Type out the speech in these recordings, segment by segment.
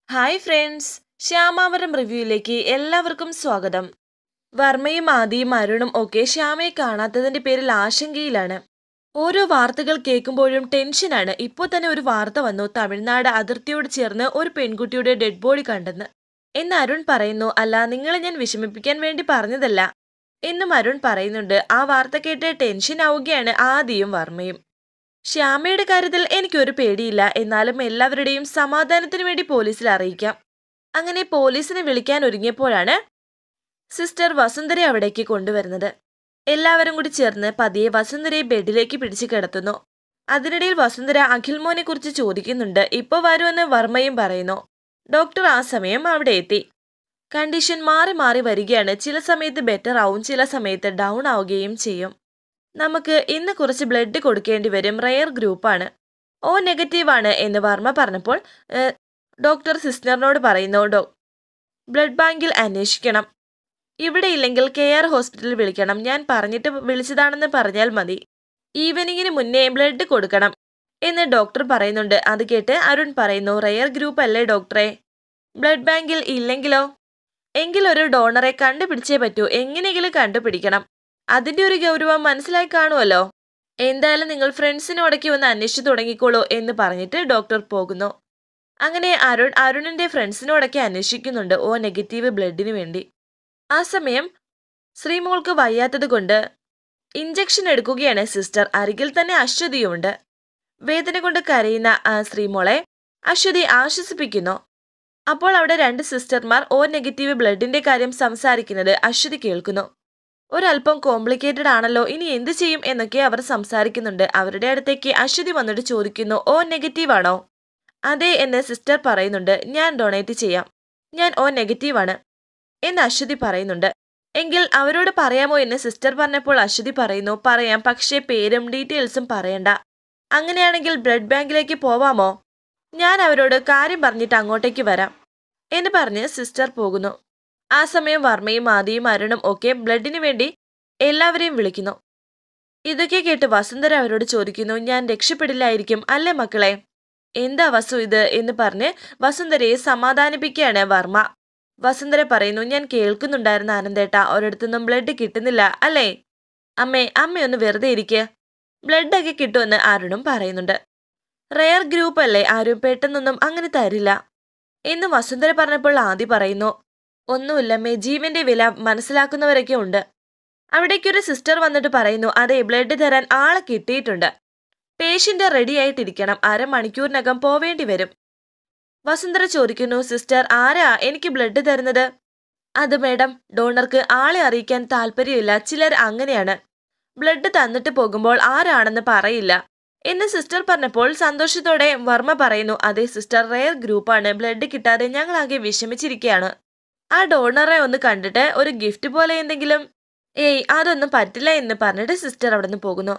hi friends ശ്യാമാവരം റിവ്യൂയിലേക്ക് എല്ലാവർക്കും സ്വാഗതം വർമ്മയും ആദിയും അരുണും ഒക്കെ ശ്യാമയെ കാണാത്തതിന്റെ പേരിൽ ആശങ്കയിലാണ് ഓരോ വാർത്തകൾ കേൾക്കുമ്പോഴും ടെൻഷനാണ് ഇപ്പോൾ തന്നെ ഒരു വാർത്ത വന്നു തമിഴ്നാട് അതിർത്തിയോട് ചേർന്ന് ഒരു പെൺകുട്ടിയുടെ ഡെഡ് ബോഡി കണ്ടെന്ന് എന്ന് അരുൺ പറയുന്നു അല്ല നിങ്ങളെ ഞാൻ വിഷമിപ്പിക്കാൻ വേണ്ടി പറഞ്ഞതല്ല എന്നും അരുൺ പറയുന്നുണ്ട് ആ വാർത്ത കേട്ട് ടെൻഷൻ ആവുകയാണ് ആദിയും വർമ്മയും ശ്യാമയുടെ കാര്യത്തിൽ എനിക്കൊരു പേടിയില്ല എന്നാലും എല്ലാവരുടെയും സമാധാനത്തിന് വേണ്ടി പോലീസിൽ അറിയിക്കാം അങ്ങനെ പോലീസിനെ വിളിക്കാൻ ഒരുങ്ങിയപ്പോഴാണ് സിസ്റ്റർ വസുന്ധര അവിടേക്ക് കൊണ്ടുവരുന്നത് എല്ലാവരും കൂടി ചേർന്ന് പതിയെ വസുന്ധരയെ ബെഡിലേക്ക് പിടിച്ചു കിടത്തുന്നു അതിനിടയിൽ വസുന്ധര അഖിൽമോനെ കുറിച്ച് ചോദിക്കുന്നുണ്ട് ഇപ്പൊ വരുമെന്ന് വർമ്മയും പറയുന്നു ഡോക്ടർ ആ സമയം അവിടെ എത്തി കണ്ടീഷൻ മാറി മാറി വരികയാണ് ചില സമയത്ത് ബെറ്റർ ആവും ചില സമയത്ത് ഡൗൺ ആവുകയും ചെയ്യും നമുക്ക് ഇന്ന് കുറച്ച് ബ്ലഡ് കൊടുക്കേണ്ടി വരും റെയർ ഗ്രൂപ്പാണ് ഓ നെഗറ്റീവ് ആണ് എന്ന് വർമ്മ പറഞ്ഞപ്പോൾ ഏഹ്, ഡോക്ടർ സിസ്റ്ററിനോട് പറയുന്നു ഡോ ബ്ലഡ് ബാങ്കിൽ അന്വേഷിക്കണം ഇവിടെ ഇല്ലെങ്കിൽ കെ ആർ ഹോസ്പിറ്റലിൽ വിളിക്കണം ഞാൻ പറഞ്ഞിട്ട് വിളിച്ചതാണെന്ന് പറഞ്ഞാൽ മതി ഈവനിങ്ങിന് മുന്നേ ബ്ലഡ് കൊടുക്കണം എന്ന് ഡോക്ടർ പറയുന്നുണ്ട് അത് കേട്ട് അരുൺ പറയുന്നു റെയർ ഗ്രൂപ്പ് അല്ലേ ഡോക്ടറെ ബ്ലഡ് ബാങ്കിൽ ഇല്ലെങ്കിലോ എങ്കിലൊരു ഡോണറെ കണ്ടുപിടിച്ചേ പറ്റൂ എങ്ങനെയെങ്കിലും കണ്ടുപിടിക്കണം അതിന്റെ ഒരു ഗൗരവം മനസ്സിലായി കാണുമല്ലോ എന്തായാലും നിങ്ങൾ ഫ്രണ്ട്സിനോടൊക്കെ ഒന്ന് അന്വേഷിച്ചു തുടങ്ങിക്കോളൂ എന്ന് പറഞ്ഞിട്ട് ഡോക്ടർ പോകുന്നു അങ്ങനെ അരുൺ അരുണിന്റെ ഫ്രണ്ട്സിനോടൊക്കെ അന്വേഷിക്കുന്നുണ്ട് ഓ നെഗറ്റീവ് ബ്ലഡിന് വേണ്ടി ആ സമയം ശ്രീമോൾക്ക് വയ്യാത്തത് കൊണ്ട് ഇഞ്ചക്ഷൻ എടുക്കുകയാണ് സിസ്റ്റർ അരികിൽ തന്നെ അശ്വതിയുമുണ്ട് വേദന കൊണ്ട് കരയുന്ന ആ ശ്രീമോളെ അശ്വതി ആശ്വസിപ്പിക്കുന്നു അപ്പോൾ അവിടെ രണ്ട് സിസ്റ്റർമാർ ഓ നെഗറ്റീവ് ബ്ലഡിന്റെ കാര്യം സംസാരിക്കുന്നത് അശ്വതി കേൾക്കുന്നു ഒരല്പം കോംപ്ലിക്കേറ്റഡ് ആണല്ലോ ഇനി എന്ത് ചെയ്യും എന്നൊക്കെ അവർ സംസാരിക്കുന്നുണ്ട് അവരുടെ അടുത്തേക്ക് അശ്വതി വന്നിട്ട് ചോദിക്കുന്നു ഓ നെഗറ്റീവ് ആണോ അതെ എന്ന് സിസ്റ്റർ പറയുന്നുണ്ട് ഞാൻ ഡൊണേറ്റ് ചെയ്യാം ഞാൻ ഓ നെഗറ്റീവ് ആണ് എന്ന് അശ്വതി പറയുന്നുണ്ട് എങ്കിൽ അവരോട് പറയാമോ എന്ന് സിസ്റ്റർ പറഞ്ഞപ്പോൾ അശ്വതി പറയുന്നു പറയാം പക്ഷേ പേരും ഡീറ്റെയിൽസും പറയണ്ട അങ്ങനെയാണെങ്കിൽ ബ്ലഡ് ബാങ്കിലേക്ക് പോവാമോ ഞാൻ അവരോട് കാര്യം പറഞ്ഞിട്ട് അങ്ങോട്ടേക്ക് വരാം എന്ന് പറഞ്ഞ് സിസ്റ്റർ പോകുന്നു ആ സമയം വർമ്മയും ആദിയും അരുണും ഒക്കെ ബ്ലഡിന് വേണ്ടി എല്ലാവരെയും വിളിക്കുന്നു ഇതൊക്കെ കേട്ട് വസുന്ധര അവരോട് ചോദിക്കുന്നു ഞാൻ രക്ഷപ്പെടില്ലായിരിക്കും അല്ലേ മക്കളെ എന്താ വസു ഇത് എന്ന് പറഞ്ഞ് വസുന്ധരയെ സമാധാനിപ്പിക്കുകയാണ് വർമ്മ വസുന്ധര പറയുന്നു ഞാൻ കേൾക്കുന്നുണ്ടായിരുന്ന ആനന്ദേട്ട ഒരിടത്തുനിന്നും ബ്ലഡ് കിട്ടുന്നില്ല അല്ലേ അമ്മേ അമ്മയൊന്ന് വെറുതെ ഇരിക്കുക ബ്ലഡൊക്കെ കിട്ടുമെന്ന് അരുണും പറയുന്നുണ്ട് റെയർ ഗ്രൂപ്പ് അല്ലേ ആരും പെട്ടെന്നൊന്നും അങ്ങനെ തരില്ല എന്ന് വസുന്ധര പറഞ്ഞപ്പോൾ ആദി പറയുന്നു ഒന്നുമില്ലമ്മേ ജീവന്റെ വില മനസ്സിലാക്കുന്നവരൊക്കെ ഉണ്ട് അവിടേക്കൊരു സിസ്റ്റർ വന്നിട്ട് പറയുന്നു അതെ ബ്ലഡ് തരാൻ ആളെ കിട്ടിയിട്ടുണ്ട് പേഷ്യന്റ് റെഡി ആയിട്ടിരിക്കണം അരമണിക്കൂറിനകം പോവേണ്ടി വരും വസുന്ധര ചോദിക്കുന്നു സിസ്റ്റർ ആരാ എനിക്ക് ബ്ലഡ് തരുന്നത് അത് മേഡം ഡോണർക്ക് ആളെ അറിയിക്കാൻ താല്പര്യമില്ല ചിലർ അങ്ങനെയാണ് ബ്ലഡ് തന്നിട്ട് പോകുമ്പോൾ ആരാണെന്ന് പറയില്ല എന്ന് സിസ്റ്റർ പറഞ്ഞപ്പോൾ സന്തോഷത്തോടെ വർമ്മ പറയുന്നു അതെ സിസ്റ്റർ റെയർ ഗ്രൂപ്പാണ് ബ്ലഡ് കിട്ടാതെ ഞങ്ങളാകെ വിഷമിച്ചിരിക്കുകയാണ് ആ ഡോണറെ ഒന്ന് കണ്ടിട്ട് ഒരു ഗിഫ്റ്റ് പോലെ എന്തെങ്കിലും ഏയ് അതൊന്നും പറ്റില്ല എന്ന് പറഞ്ഞിട്ട് സിസ്റ്റർ അവിടെ നിന്ന് പോകുന്നു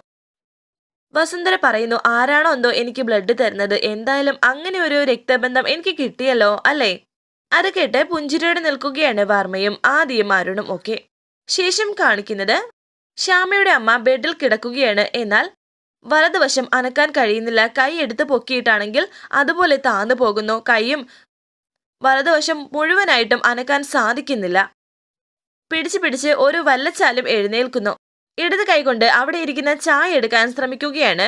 വസുന്ധര പറയുന്നു ആരാണോ എന്തോ എനിക്ക് ബ്ലഡ് തരുന്നത് എന്തായാലും അങ്ങനെ ഒരു രക്തബന്ധം എനിക്ക് കിട്ടിയല്ലോ അല്ലേ അത് കേട്ട് പുഞ്ചിരിയോടെ നിൽക്കുകയാണ് വർമ്മയും ആദിയും അരുണും ഒക്കെ ശേഷം കാണിക്കുന്നത് ശ്യാമയുടെ അമ്മ ബെഡിൽ കിടക്കുകയാണ് എന്നാൽ വലതുവശം അനക്കാൻ കഴിയുന്നില്ല കൈ എടുത്ത് പൊക്കിയിട്ടാണെങ്കിൽ അതുപോലെ താന്നു പോകുന്നു കൈയും വലതുവശം മുഴുവനായിട്ടും അനക്കാൻ സാധിക്കുന്നില്ല പിടിച്ച് പിടിച്ച് ഒരു വല്ലച്ചാലും എഴുന്നേൽക്കുന്നു ഇടത് കൈകൊണ്ട് അവിടെ ഇരിക്കുന്ന ചായ എടുക്കാൻ ശ്രമിക്കുകയാണ്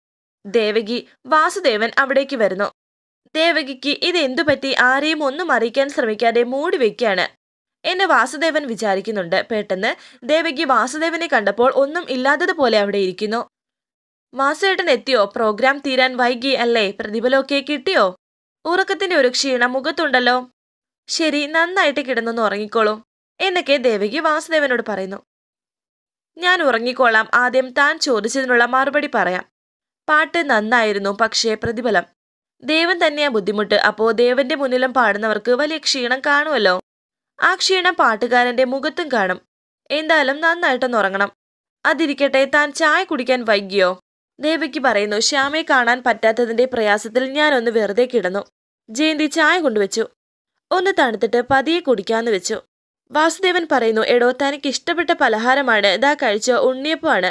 ദേവകി വാസുദേവൻ അവിടേക്ക് വരുന്നു ദേവകിക്ക് ഇത് എന്തു പറ്റി ആരെയും ഒന്നും അറിയിക്കാൻ ശ്രമിക്കാതെ മൂടി വെക്കുകയാണ് എന്ന് വാസുദേവൻ വിചാരിക്കുന്നുണ്ട് പെട്ടെന്ന് ദേവകി വാസുദേവനെ കണ്ടപ്പോൾ ഒന്നും ഇല്ലാത്തതുപോലെ അവിടെ ഇരിക്കുന്നു വാസുവേട്ടൻ എത്തിയോ പ്രോഗ്രാം തീരാൻ വൈകി അല്ലേ പ്രതിഫലമൊക്കെ കിട്ടിയോ ഉറക്കത്തിന്റെ ഒരു ക്ഷീണം മുഖത്തുണ്ടല്ലോ ശരി നന്നായിട്ട് കിടന്നൊന്ന് ഉറങ്ങിക്കോളൂ എന്നൊക്കെ ദേവകി വാസുദേവനോട് പറയുന്നു ഞാൻ ഉറങ്ങിക്കോളാം ആദ്യം താൻ ചോദിച്ചതിനുള്ള മറുപടി പറയാം പാട്ട് നന്നായിരുന്നു പക്ഷേ പ്രതിഫലം ദേവൻ തന്നെയാ ബുദ്ധിമുട്ട് അപ്പോ ദേവന്റെ മുന്നിലും പാടുന്നവർക്ക് വലിയ ക്ഷീണം കാണുമല്ലോ ആ ക്ഷീണം പാട്ടുകാരന്റെ മുഖത്തും കാണും എന്തായാലും നന്നായിട്ടൊന്ന് ഉറങ്ങണം അതിരിക്കട്ടെ താൻ ചായ കുടിക്കാൻ വൈകിയോ ദേവയ്ക്ക് പറയുന്നു ശ്യാമയെ കാണാൻ പറ്റാത്തതിന്റെ പ്രയാസത്തിൽ ഞാനൊന്ന് വെറുതെ കിടന്നു ജയന്തി ചായ കൊണ്ടുവച്ചു ഒന്ന് തണുത്തിട്ട് പതിയെ കുടിക്കാന്ന് വെച്ചു വാസുദേവൻ പറയുന്നു എടോ തനിക്ക് ഇഷ്ടപ്പെട്ട പലഹാരമാണ് ഇതാ കഴിച്ച ഉണ്ണിയപ്പമാണ്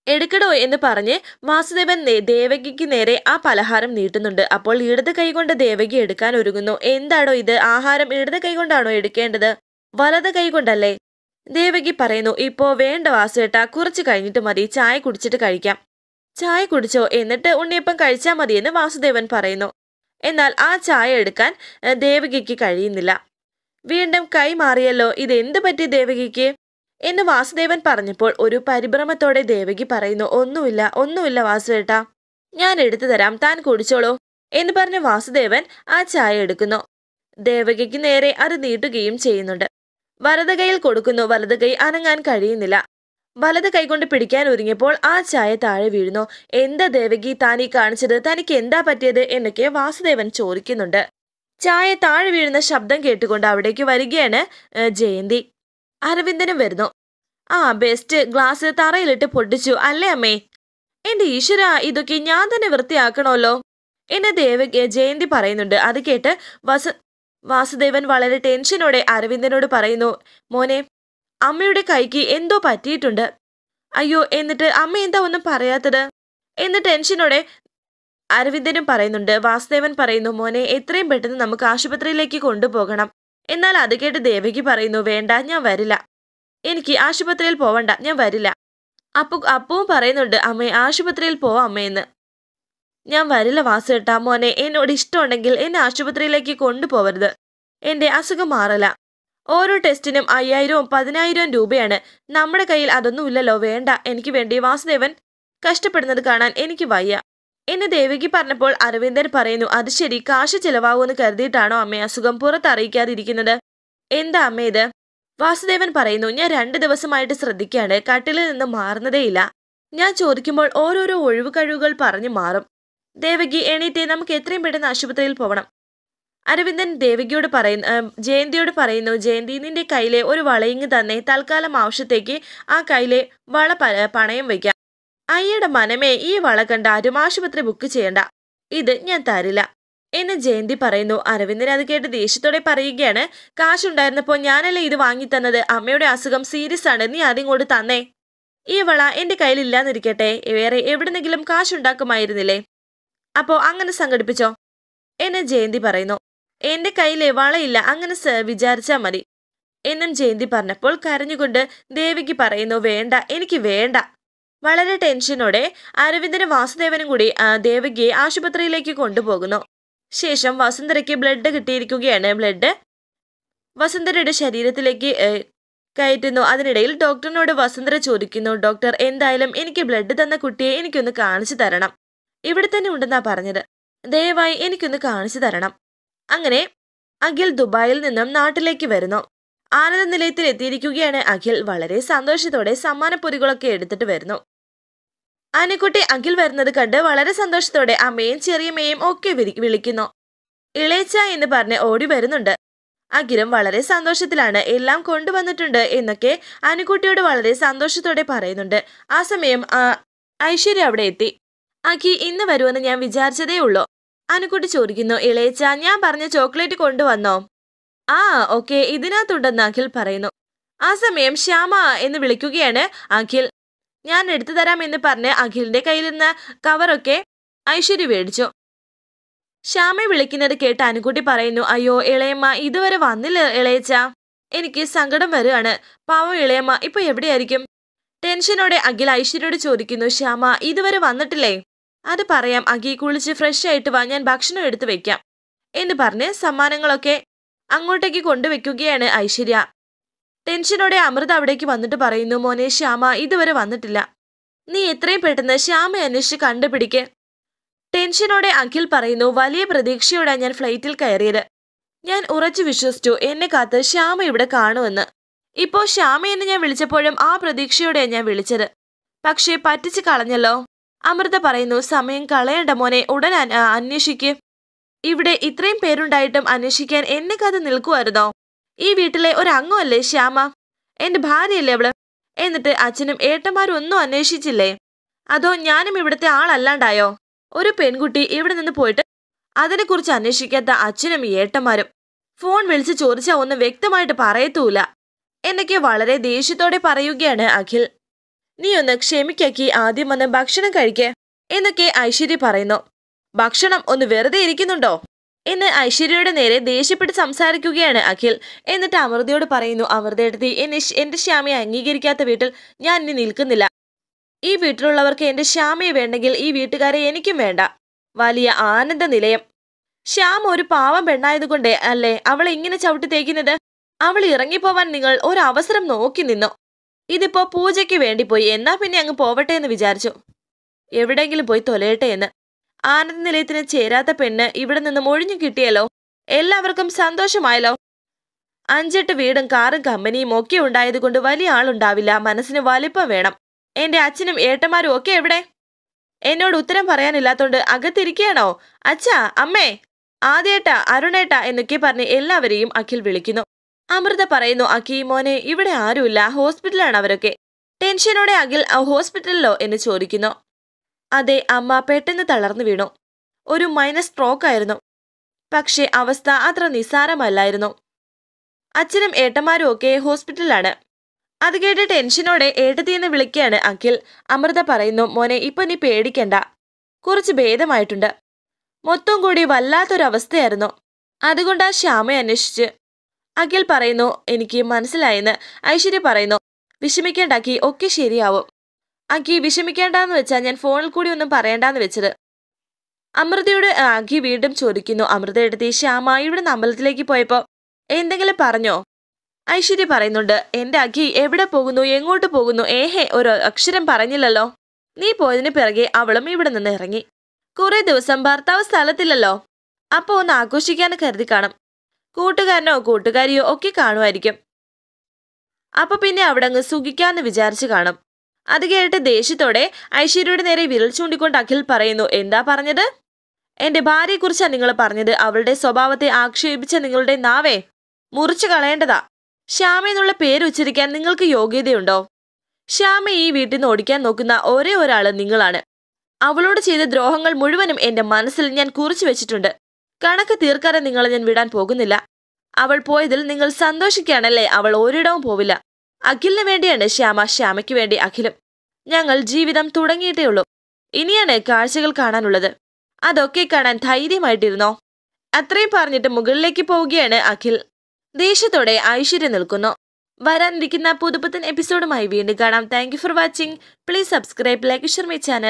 എടുക്കടോ എന്ന് പറഞ്ഞ് വാസുദേവൻ നേ- ദേവകിക്ക് നേരെ ആ പലഹാരം നീട്ടുന്നുണ്ട് അപ്പോൾ ഇടത് കൈകൊണ്ട് ദേവകി എടുക്കാൻ ഒരുങ്ങുന്നു എന്താണോ ഇത് ആഹാരം ഇടത് കൈകൊണ്ടാണോ എടുക്കേണ്ടത് വലത് കൈകൊണ്ടല്ലേ ദേവകി പറയുന്നു ഇപ്പോ വേണ്ട വാസുവേട്ടാ കുറച്ച് കഴിഞ്ഞിട്ട് മതി ചായ കുടിച്ചിട്ട് കഴിക്കാം ചായ കുടിച്ചോ എന്നിട്ട് ഉണ്ണിയപ്പം കഴിച്ചാൽ മതിയെന്ന് വാസുദേവൻ പറയുന്നു എന്നാൽ ആ ചായ എടുക്കാൻ ഏ, ദേവകിക്ക് കഴിയുന്നില്ല വീണ്ടും കൈ മാറിയല്ലോ ഇത് എന്ത് പറ്റി ദേവകിക്ക് എന്ന് വാസുദേവൻ പറഞ്ഞപ്പോൾ ഒരു പരിഭ്രമത്തോടെ ദേവകി പറയുന്നു ഒന്നുമില്ല ഒന്നുമില്ല വാസുവേട്ടാ ഞാൻ എടുത്തു തരാം താൻ കുടിച്ചോളൂ എന്ന് പറഞ്ഞ് വാസുദേവൻ ആ ചായ എടുക്കുന്നു ദേവകിക്ക് നേരെ അത് നീട്ടുകയും ചെയ്യുന്നുണ്ട് വലത് കൈയിൽ കൊടുക്കുന്നു വലത് കൈ അനങ്ങാൻ കഴിയുന്നില്ല വലത് കൈകൊണ്ട് പിടിക്കാൻ ഒരുങ്ങിയപ്പോൾ ആ ചായ താഴെ വീഴുന്നു എന്താ ദേവകി താൻ ഈ കാണിച്ചത് തനിക്ക് എന്താ പറ്റിയത് എന്നൊക്കെ വാസുദേവൻ ചോദിക്കുന്നുണ്ട് ചായ താഴെ വീഴുന്ന ശബ്ദം കേട്ടുകൊണ്ട് അവിടേക്ക് വരികയാണ് ഏ, ജയന്തി അരവിന്ദനും വരുന്നു ആ ബെസ്റ്റ് ഗ്ലാസ് തറയിലിട്ട് പൊട്ടിച്ചു അല്ലേ അമ്മേ എന്റെ ഈശ്വര ഇതൊക്കെ ഞാൻ തന്നെ വൃത്തിയാക്കണമല്ലോ എന്നെ ദേവകി ജയന്തി പറയുന്നുണ്ട് അത് കേട്ട് വസ വാസുദേവൻ വളരെ ടെൻഷനോടെ അരവിന്ദനോട് പറയുന്നു മോനെ അമ്മയുടെ കൈക്ക് എന്തോ പറ്റിയിട്ടുണ്ട് അയ്യോ എന്നിട്ട് അമ്മ എന്താ ഒന്നും പറയാത്തത് എന്ന് ടെൻഷനോടെ അരവിന്ദനും പറയുന്നുണ്ട് വാസുദേവൻ പറയുന്നു മോനെ എത്രയും പെട്ടെന്ന് നമുക്ക് ആശുപത്രിയിലേക്ക് കൊണ്ടുപോകണം എന്നാൽ അത് കേട്ട് ദേവകി പറയുന്നു വേണ്ട ഞാൻ വരില്ല എനിക്ക് ആശുപത്രിയിൽ പോവണ്ട ഞാൻ വരില്ല അപ്പു അപ്പവും പറയുന്നുണ്ട് അമ്മേ ആശുപത്രിയിൽ പോവാം അമ്മയെന്ന് ഞാൻ വരില്ല വാസുവേട്ടാ മോനെ എന്നോട് ഇഷ്ടമുണ്ടെങ്കിൽ എന്നെ ആശുപത്രിയിലേക്ക് കൊണ്ടുപോകരുത് എന്റെ അസുഖം മാറല ഓരോ ടെസ്റ്റിനും അയ്യായിരവും പതിനായിരവും രൂപയാണ് നമ്മുടെ കയ്യിൽ അതൊന്നുമില്ലല്ലോ വേണ്ട എനിക്ക് വേണ്ടി വാസുദേവൻ കഷ്ടപ്പെടുന്നത് കാണാൻ എനിക്ക് വയ്യ എന്ന് ദേവകി പറഞ്ഞപ്പോൾ അരവിന്ദൻ പറയുന്നു അത് ശരി കാശ് ചിലവാകുമെന്ന് കരുതിയിട്ടാണോ അമ്മേ അസുഖം പുറത്തറിയിക്കാതിരിക്കുന്നത് എന്താ അമ്മേ ഇത് വാസുദേവൻ പറയുന്നു ഞാൻ രണ്ട് ദിവസമായിട്ട് ശ്രദ്ധിക്കാണ് കട്ടിലിൽ നിന്ന് മാറുന്നതേയില്ല ഞാൻ ചോദിക്കുമ്പോൾ ഓരോരോ ഒഴിവ് കഴിവുകൾ പറഞ്ഞു മാറും ദേവകി എണീറ്റേ നമുക്ക് എത്രയും പെട്ടെന്ന് ആശുപത്രിയിൽ പോകണം അരവിന്ദൻ ദേവകിയോട് പറയുന്നു ഏം, ജയന്തിയോട് പറയുന്നു ജയന്തി നിന്റെ കയ്യിലെ ഒരു വളയിങ് തന്നെ തൽക്കാലം ആവശ്യത്തേക്ക് ആ കയ്യിലെ വള പ- പണയം വയ്ക്കാം അയ്യയുടെ മനമേ ഈ വള കണ്ട് ആരും ആശുപത്രി ബുക്ക് ചെയ്യണ്ട ഇത് ഞാൻ തരില്ല എന്ന് ജയന്തി പറയുന്നു അരവിന്ദൻ അത് കേട്ട് ദേഷ്യത്തോടെ പറയുകയാണ് കാശുണ്ടായിരുന്നപ്പോൾ ഞാനല്ലേ ഇത് വാങ്ങി തന്നത് അമ്മയുടെ അസുഖം സീരിയസ് ആണ് നീ ആദ്യം കൊണ്ട് തന്നേ ഈ വള എന്റെ കയ്യിൽ ഇല്ലാന്നിരിക്കട്ടെ വേറെ എവിടുന്നെങ്കിലും കാശുണ്ടാക്കുമായിരുന്നില്ലേ അപ്പോ അങ്ങനെ സംഘടിപ്പിച്ചോ എന്ന് ജയന്തി പറയുന്നു എന്റെ കയ്യിലെ വളയില്ല അങ്ങനെ സ- വിചാരിച്ചാ മതി എന്നും ജയന്തി പറഞ്ഞപ്പോൾ കരഞ്ഞുകൊണ്ട് ദേവിക്ക് പറയുന്നു വേണ്ട എനിക്ക് വേണ്ട വളരെ ടെൻഷനോടെ അരവിന്ദനും വാസുദേവനും കൂടി ആ, ദേവകിയെ ആശുപത്രിയിലേക്ക് കൊണ്ടുപോകുന്നു ശേഷം വസുന്ധരയ്ക്ക് ബ്ലഡ് കിട്ടിയിരിക്കുകയാണ് ബ്ലഡ് വസുന്ധരയുടെ ശരീരത്തിലേക്ക് ഏ, കയറ്റുന്നു അതിനിടയിൽ ഡോക്ടറിനോട് വസുന്ധര ചോദിക്കുന്നു ഡോക്ടർ എന്തായാലും എനിക്ക് ബ്ലഡ് തന്ന കുട്ടിയെ എനിക്കൊന്ന് കാണിച്ചു തരണം ഇവിടെ തന്നെ ഉണ്ടെന്നാ പറഞ്ഞത് ദയവായി എനിക്കൊന്ന് കാണിച്ചു തരണം അങ്ങനെ അഖിൽ ദുബായിൽ നിന്നും നാട്ടിലേക്ക് വരുന്നു ആനന്ദ നിലയത്തിൽ എത്തിയിരിക്കുകയാണ് അഖിൽ വളരെ സന്തോഷത്തോടെ സമ്മാനപ്പൊരികളൊക്കെ എടുത്തിട്ട് വരുന്നു ആനക്കുട്ടി അഖിൽ വരുന്നത് കണ്ട് വളരെ സന്തോഷത്തോടെ അമ്മയും ചെറിയമ്മയും ഒക്കെ വിളി- വിളിക്കുന്നു ഇളയച്ച എന്ന് പറഞ്ഞ് ഓടി വരുന്നുണ്ട് അഖിലും വളരെ സന്തോഷത്തിലാണ് എല്ലാം കൊണ്ടുവന്നിട്ടുണ്ട് എന്നൊക്കെ അനുക്കുട്ടിയോട് വളരെ സന്തോഷത്തോടെ പറയുന്നുണ്ട് ആ സമയം ആ, ഐശ്വര്യ അവിടെ എത്തി അഖി ഇന്ന് വരുമെന്ന് ഞാൻ വിചാരിച്ചതേ ഉള്ളൂ അനുക്കുട്ടി ചോദിക്കുന്നു ഇളയച്ച ഞാൻ പറഞ്ഞ ചോക്ലേറ്റ് കൊണ്ടുവന്നോ ആ ഓക്കെ ഇതിനകത്തുണ്ടെന്ന് അഖിൽ പറയുന്നു ആ സമയം ശ്യാമ എന്ന് വിളിക്കുകയാണ് അഖിൽ ഞാൻ എടുത്തു തരാം എന്ന് പറഞ്ഞ് അഖിലിന്റെ കയ്യിലിരുന്ന കവറൊക്കെ ഐശ്വര്യ മേടിച്ചു ശ്യാമയെ വിളിക്കുന്നത് കേട്ട് അനുക്കുട്ടി പറയുന്നു അയ്യോ ഇളയമ്മ ഇതുവരെ വന്നില്ല ഇളയച്ച എനിക്ക് സങ്കടം വരികയാണ് പാവം ഇളയമ്മ ഇപ്പൊ എവിടെയായിരിക്കും ടെൻഷനോടെ അഖിൽ ഐശ്വര്യയോട് ചോദിക്കുന്നു ശ്യാമ ഇതുവരെ വന്നിട്ടില്ലേ അത് പറയാം അഖി കുളിച്ച് ഫ്രഷ് ആയിട്ട് വാ ഞാൻ ഭക്ഷണം എടുത്തു വെക്കാം എന്ന് പറഞ്ഞ് സമ്മാനങ്ങളൊക്കെ അങ്ങോട്ടേക്ക് കൊണ്ടുവെക്കുകയാണ് ഐശ്വര്യ ടെൻഷനോടെ അമൃത അവിടേക്ക് വന്നിട്ട് പറയുന്നു മോനെ ശ്യാമ ഇതുവരെ വന്നിട്ടില്ല നീ എത്രയും പെട്ടെന്ന് ശ്യാമയെ അന്വേഷിച്ച് കണ്ടുപിടിക്ക് ടെൻഷനോടെ അഖിൽ പറയുന്നു വലിയ പ്രതീക്ഷയോടെ ഞാൻ ഫ്ലൈറ്റിൽ കയറിയത് ഞാൻ ഉറച്ചു വിശ്വസിച്ചു എന്നെ കാത്ത് ശ്യാമ ഇവിടെ കാണുമെന്ന് ഇപ്പോ ശ്യാമ എന്ന് ഞാൻ വിളിച്ചപ്പോഴും ആ പ്രതീക്ഷയോടെ ഞാൻ വിളിച്ചത് പക്ഷേ പറ്റിച്ച് കളഞ്ഞല്ലോ അമൃത പറയുന്നു സമയം കളയണ്ട മോനെ ഉടൻ അന്- ആ, അന്വേഷിക്ക് ഇവിടെ ഇത്രയും പേരുണ്ടായിട്ടും അന്വേഷിക്കാൻ എന്നെ കാത്ത് നിൽക്കുമായിരുന്നോ ഈ വീട്ടിലെ ഒരു അംഗമല്ലേ ശ്യാമ എന്റെ ഭാര്യയല്ലേ അവള് എന്നിട്ട് അച്ഛനും ഏട്ടന്മാരും ഒന്നും അന്വേഷിച്ചില്ലേ അതോ ഞാനും ഇവിടുത്തെ ആളല്ലാണ്ടായോ ഒരു പെൺകുട്ടി ഇവിടെ നിന്ന് പോയിട്ട് അതിനെക്കുറിച്ച് അന്വേഷിക്കാത്ത അച്ഛനും ഏട്ടന്മാരും ഫോൺ വിളിച്ച് ചോദിച്ചാ ഒന്നും വ്യക്തമായിട്ട് പറയത്തൂല എന്നൊക്കെ വളരെ ദേഷ്യത്തോടെ പറയുകയാണ് അഖിൽ നീ ഒന്ന് ക്ഷമിക്കാക്കി ആദ്യം വന്ന് ഭക്ഷണം കഴിക്കേ എന്നൊക്കെ ഐശ്വര്യ പറയുന്നു ഭക്ഷണം ഒന്ന് വെറുതെ ഇരിക്കുന്നുണ്ടോ എന്ന് ഐശ്വര്യയുടെ നേരെ ദേഷ്യപ്പെട്ട് സംസാരിക്കുകയാണ് അഖിൽ എന്നിട്ട് അമൃതയോട് പറയുന്നു അമൃതയെടുത്തി എന്നെ ശ്- എന്റെ ശ്യാമയെ അംഗീകരിക്കാത്ത വീട്ടിൽ ഞാൻ ഇനി നിൽക്കുന്നില്ല ഈ വീട്ടിലുള്ളവർക്ക് എന്റെ ശ്യാമയെ വേണ്ടെങ്കിൽ ഈ വീട്ടുകാരെ എനിക്കും വേണ്ട വലിയ ആനന്ദ നിലയം ശ്യാം ഒരു പാവം പെണ്ണായതുകൊണ്ട് അല്ലേ അവളെ ഇങ്ങനെ ചവിട്ടി തേക്കുന്നത് അവൾ ഇറങ്ങിപ്പോവാൻ നിങ്ങൾ ഒരു അവസരം നോക്കി നിന്നു ഇതിപ്പോ പൂജയ്ക്ക് വേണ്ടി പോയി എന്നാ പിന്നെ അങ്ങ് പോവട്ടെ എന്ന് വിചാരിച്ചു എവിടെയെങ്കിലും പോയി തൊലയട്ടെ എന്ന് ആനന്ദ നിലയത്തിന് ചേരാത്ത പെണ്ണ് ഇവിടെ നിന്ന് ഒഴിഞ്ഞു കിട്ടിയല്ലോ എല്ലാവർക്കും സന്തോഷമായല്ലോ അഞ്ചെട്ട് വീടും കാറും കമ്പനിയും ഒക്കെ ഉണ്ടായതുകൊണ്ട് വലിയ ആളുണ്ടാവില്ല മനസ്സിന് വലിപ്പം വേണം എന്റെ അച്ഛനും ഏട്ടന്മാരും ഒക്കെ എവിടെ എന്നോട് ഉത്തരം പറയാനില്ലാത്തോണ്ട് അകത്തിരിക്കുകയാണോ അച്ഛാ അമ്മേ ആദ്യേട്ട അരുണേട്ട എന്നൊക്കെ പറഞ്ഞ് എല്ലാവരെയും അഖിൽ വിളിക്കുന്നു അമൃത പറയുന്നു അഖി മോനെ ഇവിടെ ആരുമില്ല ഹോസ്പിറ്റലാണ് അവരൊക്കെ ടെൻഷനോടെ അഖിൽ "ആ, ഹോസ്പിറ്റലിലോ എന്ന് ചോദിക്കുന്നു അതെ അമ്മ പെട്ടെന്ന് തളർന്നു വീണു ഒരു മൈനസ് സ്ട്രോക്ക് ആയിരുന്നു പക്ഷേ അവസ്ഥ അത്ര നിസ്സാരമല്ലായിരുന്നു അച്ഛനും ഏട്ടന്മാരും ഒക്കെ ഹോസ്പിറ്റലിലാണ് അത് കേട്ട് ടെൻഷനോടെ ഏട്ടത്തിയെന്ന് വിളിക്കുകയാണ് അഖിൽ അമൃത പറയുന്നു മോനെ ഇപ്പൊ നീ പേടിക്കണ്ട കുറച്ച് ഭേദമായിട്ടുണ്ട് മൊത്തം കൂടി വല്ലാത്തൊരവസ്ഥയായിരുന്നു അതുകൊണ്ടാ ശ്യാമയെ അന്വേഷിച്ച് അഖിൽ പറയുന്നു എനിക്ക് മനസ്സിലായെന്ന് ഐശ്വര്യ പറയുന്നു വിഷമിക്കേണ്ട അഖി ഒക്കെ ശരിയാവും അഖി വിഷമിക്കേണ്ടെന്ന് വെച്ചാൽ ഞാൻ ഫോണിൽ കൂടി ഒന്നും പറയണ്ടെന്ന് വെച്ചത് അമൃതയോട് ആ, അഖി വീണ്ടും ചോദിക്കുന്നു അമൃത എടുത്തി ശ്യാമ ഇവിടെ അമ്പലത്തിലേക്ക് പോയപ്പോ എന്തെങ്കിലും പറഞ്ഞോ ഐശ്വര്യ പറയുന്നുണ്ട് എന്റെ അഖി എവിടെ പോകുന്നു എങ്ങോട്ട് പോകുന്നു ഏഹേ ഒരു അക്ഷരം പറഞ്ഞില്ലല്ലോ നീ പോയതിന് പിറകെ അവളും ഇവിടെ നിന്ന് ഇറങ്ങി കുറെ ദിവസം ഭർത്താവ് സ്ഥലത്തില്ലല്ലോ അപ്പൊ ഒന്ന് ആഘോഷിക്കാന്ന് കരുതി കാണും കൂട്ടുകാരനോ കൂട്ടുകാരിയോ ഒക്കെ കാണുമായിരിക്കും അപ്പൊ പിന്നെ അവിടെ അങ്ങ് സുഖിക്കാന്ന് വിചാരിച്ചു കാണും അത് കേട്ട് ദേഷ്യത്തോടെ ഐശ്വര്യയുടെ നേരെ വിരൽ ചൂണ്ടിക്കൊണ്ട് അഖിൽ പറയുന്നു എന്താ പറഞ്ഞത് എന്റെ ഭാര്യയെക്കുറിച്ചാ നിങ്ങൾ പറഞ്ഞത് അവളുടെ സ്വഭാവത്തെ ആക്ഷേപിച്ച നിങ്ങളുടെ നാവേ മുറിച്ചു കളയേണ്ടതാ ശ്യാമ എന്നുള്ള പേര് ഉച്ചരിക്കാൻ നിങ്ങൾക്ക് യോഗ്യതയുണ്ടോ ശ്യാമ ഈ വീട്ടിൽ നിന്ന് ഓടിക്കാൻ നോക്കുന്ന ഒരേ ഒരാള് നിങ്ങളാണ് അവളോട് ചെയ്ത ദ്രോഹങ്ങൾ മുഴുവനും എന്റെ മനസ്സിൽ ഞാൻ കുറിച്ചു വെച്ചിട്ടുണ്ട് കണക്ക് തീർക്കാതെ നിങ്ങളെ ഞാൻ വിടാൻ പോകുന്നില്ല അവൾ പോയതിൽ നിങ്ങൾ സന്തോഷിക്കുകയാണല്ലേ അവൾ ഒരിടവും പോവില്ല അഖിലിന് വേണ്ടിയാണ് ശ്യാമ ശ്യാമയ്ക്ക് വേണ്ടി അഖിലും ഞങ്ങൾ ജീവിതം തുടങ്ങിയിട്ടേ ഉള്ളൂ ഇനിയാണ് കാഴ്ചകൾ കാണാനുള്ളത് അതൊക്കെ കാണാൻ ധൈര്യമായിട്ടിരുന്നോ അത്രയും പറഞ്ഞിട്ട് മുകളിലേക്ക് പോവുകയാണ് അഖിൽ ദേഷ്യത്തോടെ ഐശ്വര്യ നിൽക്കുന്നു വരാനിരിക്കുന്ന പുതുപുത്തൻ എപ്പിസോഡുമായി വീണ്ടും കാണാം thank you for watching please subscribe like share my channel